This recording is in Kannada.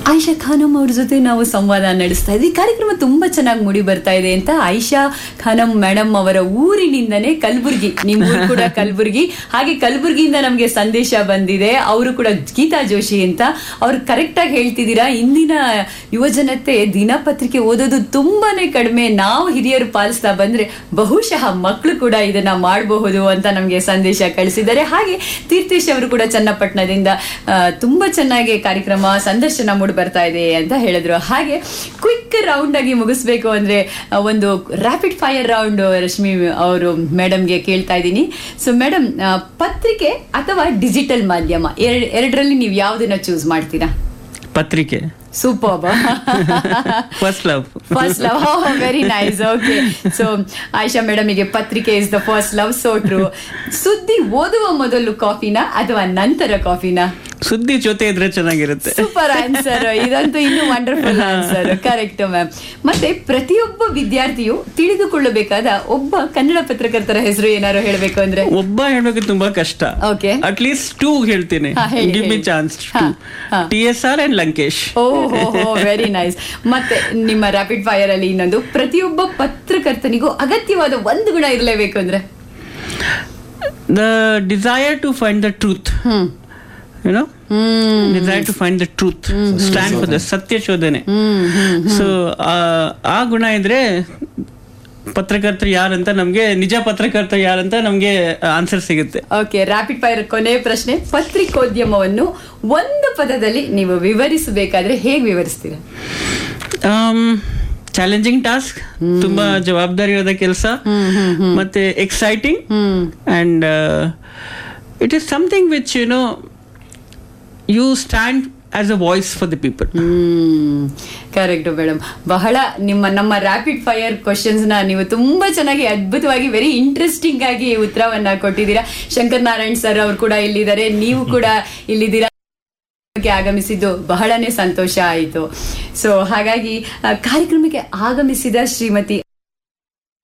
ಆಯಿಷಾ ಖಾನಂ ಅವ್ರ ಜೊತೆ ನಾವು ಸಂವಾದ ನಡೆಸ್ತಾ ಇದ್ವಿ ಕಾರ್ಯಕ್ರಮ ತುಂಬಾ ಚೆನ್ನಾಗಿ ಮೂಡಿ ಬರ್ತಾ ಇದೆ ಅಂತ ಆಯಿಷಾ ಖಾನಂ ಮೇಡಮ್ ಅವರ ಊರಿನಿಂದನೇ ಕಲಬುರ್ಗಿ ನಿಮ್ಮ ಊರು ಕೂಡ ಕಲಬುರ್ಗಿ ಹಾಗೆ ಕಲಬುರ್ಗಿಯಿಂದ ನಮಗೆ ಸಂದೇಶ ಬಂದಿದೆ ಅವರು ಕೂಡ ಗೀತಾ ಜೋಶಿ ಅಂತ ಅವ್ರು ಕರೆಕ್ಟ್ ಆಗಿ ಹೇಳ್ತಿದ್ದೀರಾ ಇಂದಿನ ಯುವಜನತೆ ದಿನಪತ್ರಿಕೆ ಓದೋದು ತುಂಬಾನೇ ಕಡಿಮೆ ನಾವು ಹಿರಿಯರು ಪಾಲಿಸ್ತಾ ಬಂದ್ರೆ ಬಹುಶಃ ಮಕ್ಕಳು ಕೂಡ ಇದನ್ನ ಮಾಡಬಹುದು ಅಂತ ನಮಗೆ ಸಂದೇಶ ಕಳಿಸಿದ್ದಾರೆ ಹಾಗೆ ತೀರ್ಥೇಶ್ ಅವರು ಕೂಡ ಚನ್ನಪಟ್ಟಣದಿಂದ ಆ, ತುಂಬಾ ಚೆನ್ನಾಗಿ ಕಾರ್ಯಕ್ರಮ ಸಂದರ್ಶನ ಮೂಡಿ ಬರ್ತಾ ಇದೆ ಅಂತ ಹೇಳಿದ್ರು ಹಾಗೆ ಕ್ವಿಕ್ ರೌಂಡ್ ಆಗಿ ಮುಗಿಸ್ಬೇಕು ಅಂದ್ರೆ ಆ, ಒಂದು ರ್ಯಾಪಿಡ್ ಫೈರ್ ರೌಂಡ್ ರಶ್ಮಿ ಅವರು ಮೇಡಮ್ಗೆ ಕೇಳ್ತಾ ಇದ್ದೀನಿ ಸೊ ಮೇಡಮ್ ಪತ್ರಿಕೆ ಅಥವಾ ಡಿಜಿಟಲ್ ಮಾಧ್ಯಮ ಎರಡ್ ಎರಡರಲ್ಲಿ ನೀವು ಯಾವ್ದನ್ನ ಚೂಸ್ ಮಾಡ್ತೀರಾ ಪತ್ರಿಕೆ super first love first love very nice okay so Ayesha madam ಗೆ ಪತ್ರಿಕೆ is the first love so true ಸುದ್ದಿ ಓದುವ ಮೊದಲು ಕಾಫಿನ ಅಥವಾ ನಂತರ ಕಾಫಿನ ಸುದ್ದಿ ಜೊತೆ ಇದ್ರೆ ಚೆನ್ನಾಗಿರುತ್ತೆ ಸೂಪರ್ ಆನ್ಸರ್ ಇದಂತೂ ಇನ್ನು ವಂಡರ್ಫುಲ್ ಆನ್ಸರ್ ಕರೆಕ್ಟ್ ಮ್ಯಾಮ್ ಮತ್ತೆ ಪ್ರತಿಯೊಬ್ಬ ವಿದ್ಯಾರ್ಥಿಯು ತಿಳಿದುಕೊಳ್ಳಬೇಕಾದ ಒಬ್ಬ ಕನ್ನಡ ಪತ್ರಕರ್ತರ ಹೆಸರು ಏನಾರು ಹೇಳ್ಬೇಕು ಅಂದ್ರೆ ಒಬ್ಬ ಹೇಳ್ಬೇಕು ತುಂಬಾ ಕಷ್ಟ Okay. ಅಟ್ ಲೀಸ್ಟ್ ಟೂ ಹೇಳ್ತೀನಿ ಹಾ, ಹೇಳಿ, ಗಿವ್ ಮಿ ಹೇಳಿ. ಚಾನ್ಸ್ ಹಾ, ಹಾ. T S R and Lankesh ಓ ಹೋ ವೆರಿ ನೈಸ್ ಮತ್ತೆ ನಿಮ್ಮ ರ್ಯಾಪಿಡ್ ಫೈರ್ ಅಲ್ಲಿ ಇನ್ನೊಂದು ಪ್ರತಿಯೊಬ್ಬ ಪತ್ರಕರ್ತನಿಗೂ ಅಗತ್ಯವಾದ ಒಂದು ಗುಣ ಇರಲೇಬೇಕು ಅಂದ್ರೆ the desire to find the truth hmm you know desire to find the truth stand for the ಸತ್ಯ ಶೋಧನೆ ಹ್ಮ್ ಹ್ಮ್ ಸೊ ಆ ಗುಣ ಇದ್ರೆ ಪತ್ರಕರ್ತರು ಯಾರಂತ ನಮ್ಗೆ ನಿಜ ಪತ್ರಕರ್ತ ಯಾರಂತ ನಮ್ಗೆ ಆನ್ಸರ್ ಸಿಗುತ್ತೆ ಓಕೆ ರ್ಯಾಪಿಡ್ ಫೈರ್ ಕೊನೆಯ ಪ್ರಶ್ನೆ ಪತ್ರಿಕೋದ್ಯಮವನ್ನು ಒಂದು ಪದದಲ್ಲಿ ನೀವು ವಿವರಿಸಬೇಕಾದ್ರೆ ಹೇಗೆ ವಿವರಿಸ್ತೀರಾ ಚಾಲೆಂಜಿಂಗ್ ಟಾಸ್ಕ್ ತುಂಬಾ ಜವಾಬ್ದಾರಿಯಾದ ಕೆಲಸ ಮತ್ತೆ exciting hmm and it is something which you know you stand as a voice for the people hmm correct madam ಬಹಳ ನಿಮ್ಮ ನಮ್ಮ ರ್ಯಾಪಿಡ್ ಫೈರ್ ಕ್ವಶನ್ಸ್ ನ ನೀವು ತುಂಬಾ ಚೆನ್ನಾಗಿ ಅದ್ಭುತವಾಗಿ ವೆರಿ ಇಂಟ್ರೆಸ್ಟಿಂಗ್ ಆಗಿ ಉತ್ತರವನ್ನ ಕೊಟ್ಟಿದ್ದೀರಾ ಶಂಕರ್ ನಾರಾಯಣ್ ಸರ್ ಅವರು ಕೂಡ ಇಲ್ಲಿದ್ದಾರೆ ನೀವು ಕೂಡ ಇಲ್ಲಿದ್ದೀರಾ ಗೆ ಆಗಮಿಸಿದ್ದು ಬಹಳನೇ ಸಂತೋಷ ಆಯಿತು ಸೊ ಹಾಗಾಗಿ ಆ, ಕಾರ್ಯಕ್ರಮಕ್ಕೆ ಆಗಮಿಸಿದ ಶ್ರೀಮತಿ